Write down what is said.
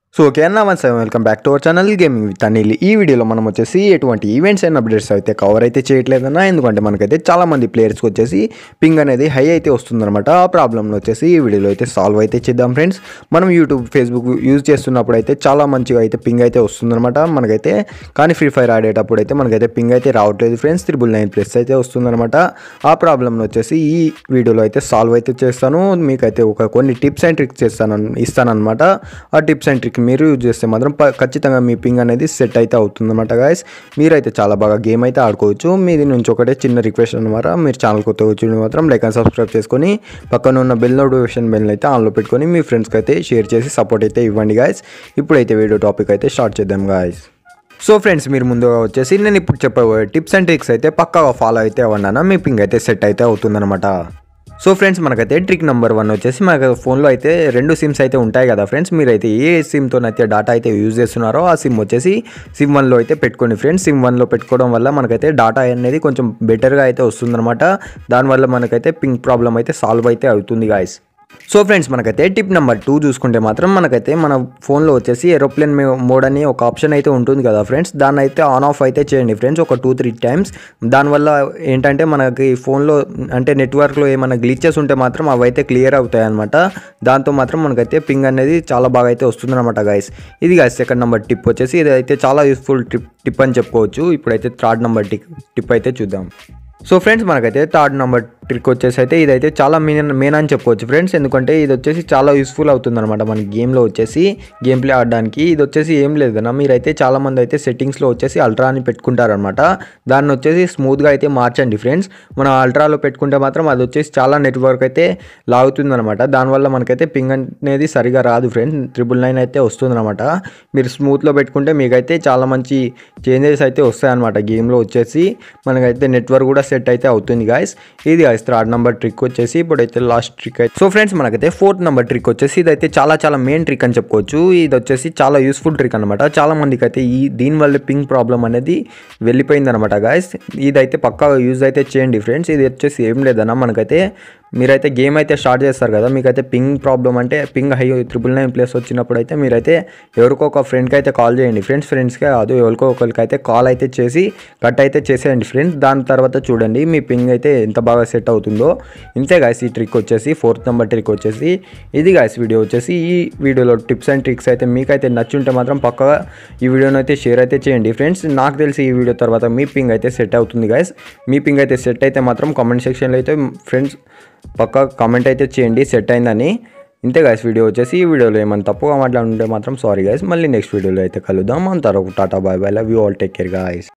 so okay అన్న once welcome back to our channel gaming with Anil ఈ వీడియోలో మనం వచ్చేసి ఎటువంటి ఈవెంట్స్ అండ్ అప్డేట్స్ అయితే కవర్ అయితే చేయట్లేదన్నా ఎందుకంటే మనకైతే చాలా మంది ప్లేయర్స్కి వచ్చేసి పింగ్ అనేది హై అయితే వస్తుందన్నమాట ఆ ప్రాబ్లమ్ని వచ్చేసి ఈ వీడియోలో అయితే సాల్వ్ అయితే చేద్దాం ఫ్రెండ్స్ మనం యూట్యూబ్ ఫేస్బుక్ యూజ్ చేస్తున్నప్పుడు అయితే చాలా మంచిగా అయితే పింగ్ అయితే వస్తుందన్నమాట మనకైతే కానీ ఫ్రీ ఫైర్ ఆడేటప్పుడు అయితే మనకైతే పింగ్ అయితే రావట్లేదు ఫ్రెండ్స్ త్రిబుల్ నైన్ ప్లస్ అయితే వస్తుందన్నమాట ఆ ప్రాబ్లమ్ని వచ్చేసి ఈ వీడియోలో అయితే సాల్వ్ అయితే చేస్తాను మీకైతే ఒక కొన్ని టిప్స్ అండ్ ట్రిక్స్ చేస్తాను ఇస్తానన్నమాట ఆ టిప్స్ అండ్ ట్రిక్ మీరు యూజ్ చేస్తే మాత్రం ప- ఖచ్చితంగా మీ పింగ్ అనేది సెట్ అయితే అవుతుందన్నమాట గాయస్ మీరైతే చాలా బాగా గేమ్ అయితే ఆడుకోవచ్చు మీది నుంచి ఒకటే చిన్న రిక్వెస్ట్ అనమాట మీరు ఛానల్ కొత్త వచ్చి మాత్రం లైక్ అండ్ సబ్స్క్రైబ్ చేసుకొని పక్కన ఉన్న బెల్ నోటిఫికేషన్ బెల్ అయితే ఆన్లో పెట్టుకొని మీ ఫ్రెండ్స్కి అయితే షేర్ చేసి సపోర్ట్ అయితే ఇవ్వండి గాయస్ ఇప్పుడైతే వీడియో టాపిక్ అయితే స్టార్ట్ చేద్దాం గాయస్ సో ఫ్రెండ్స్ మీరు ముందుగా వచ్చేసి నేను ఇప్పుడు చెప్పబోయే టిప్స్ అండ్ ట్రిక్స్ అయితే పక్కాగా ఫాలో అయితే అవ్వండి మీ పింగ్ అయితే సెట్ అయితే అవుతుందన్నమాట సో ఫ్రెండ్స్ మనకైతే ట్రిక్ నెంబర్ వన్ వచ్చేసి మనకు ఫోన్లో అయితే రెండు సిమ్స్ అయితే ఉంటాయి కదా ఫ్రెండ్స్ మీరైతే ఏ సిమ్తో అయితే డేటా అయితే యూజ్ చేస్తున్నారో ఆ సిమ్ వచ్చేసి సిమ్ వన్లో అయితే పెట్టుకోండి ఫ్రెండ్స్ సిమ్ వన్లో పెట్టుకోవడం వల్ల మనకైతే డేటా అనేది కొంచెం బెటర్గా అయితే వస్తుందన్నమాట దానివల్ల మనకైతే పింక్ ప్రాబ్లం అయితే సాల్వ్ అయితే అవుతుంది గాయస్ సో ఫ్రెండ్స్ మనకైతే టిప్ నెంబర్ టూ చూసుకుంటే మాత్రం మనకైతే మన ఫోన్లో వచ్చేసి ఏరోప్లేన్ మోడ్ అని ఒక ఆప్షన్ అయితే ఉంటుంది కదా ఫ్రెండ్స్ దాన్ని అయితే ఆన్ ఆఫ్ అయితే చేయండి ఫ్రెండ్స్ ఒక టూ త్రీ టైమ్స్ దానివల్ల ఏంటంటే మనకి ఫోన్లో అంటే నెట్వర్క్లో ఏమైనా గ్లిచెస్ ఉంటే మాత్రం అవి అయితే క్లియర్ అవుతాయి అనమాట దాంతో మాత్రం మనకైతే పింగ్ అనేది చాలా బాగా అయితే వస్తుందన్నమాట గైస్ ఇది గైస్ సెకండ్ నెంబర్ టిప్ వచ్చేసి ఇది అయితే చాలా యూస్ఫుల్ టిప్ టిప్ అని చెప్పుకోవచ్చు ఇప్పుడైతే థర్డ్ నెంబర్ టిప్ టిప్ అయితే చూద్దాం సో ఫ్రెండ్స్ మనకైతే థర్డ్ నెంబర్ ట్రిక్ వచ్చేసి అయితే ఇదైతే చాలా మెయిన్ మెయిన్ అని చెప్పుకోవచ్చు ఫ్రెండ్స్ ఎందుకంటే ఇది వచ్చేసి చాలా యూస్ఫుల్ అవుతుంది అనమాట మన గేమ్లో వచ్చేసి గేమ్ ప్లే ఆడడానికి ఇది వచ్చేసి ఏం లేదన్నా మీరైతే చాలా మంది అయితే సెట్టింగ్స్లో వచ్చేసి అల్ట్రా అని పెట్టుకుంటారనమాట దాన్ని వచ్చేసి స్మూత్గా అయితే మార్చండి ఫ్రెండ్స్ మనం అల్ట్రాలో పెట్టుకుంటే మాత్రం అది వచ్చేసి చాలా నెట్వర్క్ అయితే లాగుతుంది అనమాట దానివల్ల మనకైతే పింగ్ అనేది సరిగా రాదు ఫ్రెండ్స్ త్రిబుల్ నైన్ అయితే వస్తుందన్నమాట మీరు స్మూత్లో పెట్టుకుంటే మీకైతే చాలా మంచి చేంజెస్ అయితే వస్తాయన్నమాట గేమ్లో వచ్చేసి మనకైతే నెట్వర్క్ కూడా సెట్ అయితే అవుతుంది గాయస్ ఇది గాయస్ థర్డ్ నెంబర్ ట్రిక్ వచ్చేసి ఇప్పుడైతే లాస్ట్ ట్రిక్ అయితే సో ఫ్రెండ్స్ మనకైతే ఫోర్త్ నెంబర్ ట్రిక్ వచ్చేసి ఇదైతే చాలా చాలా మెయిన్ ట్రిక్ అని చెప్పుకోవచ్చు ఇది వచ్చేసి చాలా యూస్ఫుల్ ట్రిక్ అనమాట చాలా మందికి అయితే ఈ దీనివల్ల పింగ్ ప్రాబ్లం అనేది వెళ్ళిపోయింది అనమాట గాయస్ ఇదైతే పక్కా యూజ్ అయితే చేయండి ఫ్రెండ్స్ ఇది వచ్చేసి ఏం లేదన్నా మనకైతే మీరైతే గేమ్ అయితే స్టార్ట్ చేస్తారు కదా మీకైతే పింగ్ ప్రాబ్లం అంటే ping high triple nine place వచ్చినప్పుడు అయితే మీరైతే ఎవరికో ఒక ఫ్రెండ్కి అయితే కాల్ చేయండి ఫ్రెండ్స్ ఫ్రెండ్స్కే కాదు ఎవరికో ఒకరికి అయితే కాల్ అయితే చేసి కట్ అయితే చేసేయండి ఫ్రెండ్స్ దాని తర్వాత చూడండి మీ పింగ్ అయితే ఎంత బాగా సెట్ అవుతుందో ఇంతే గాయస్ ఈ ట్రిక్ వచ్చేసి ఫోర్త్ నెంబర్ ట్రిక్ వచ్చేసి ఇది గాయస్ వీడియో వచ్చేసి ఈ వీడియోలో టిప్స్ అండ్ ట్రిక్స్ అయితే మీకైతే నచ్చుంటే మాత్రం పక్కగా ఈ వీడియోని అయితే షేర్ అయితే చేయండి ఫ్రెండ్స్ నాకు తెలిసి ఈ వీడియో తర్వాత మీ పింగ్ అయితే సెట్ అవుతుంది గాయస్ మీ పింగ్ అయితే సెట్ అయితే మాత్రం కామెంట్ సెక్షన్లో అయితే ఫ్రెండ్స్ పక్కా కామెంట్ అయితే చేయండి సెట్ అయిందని ఇంతే గాయస్ వీడియో వచ్చేసి ఈ వీడియోలో ఏమైనా తప్పుగా మాట్లాడుంటే మాత్రం సారీ గాయస్ మళ్ళీ నెక్స్ట్ వీడియోలో అయితే కలుద్దాం అంతవరకు tata bye bye love you all take care guys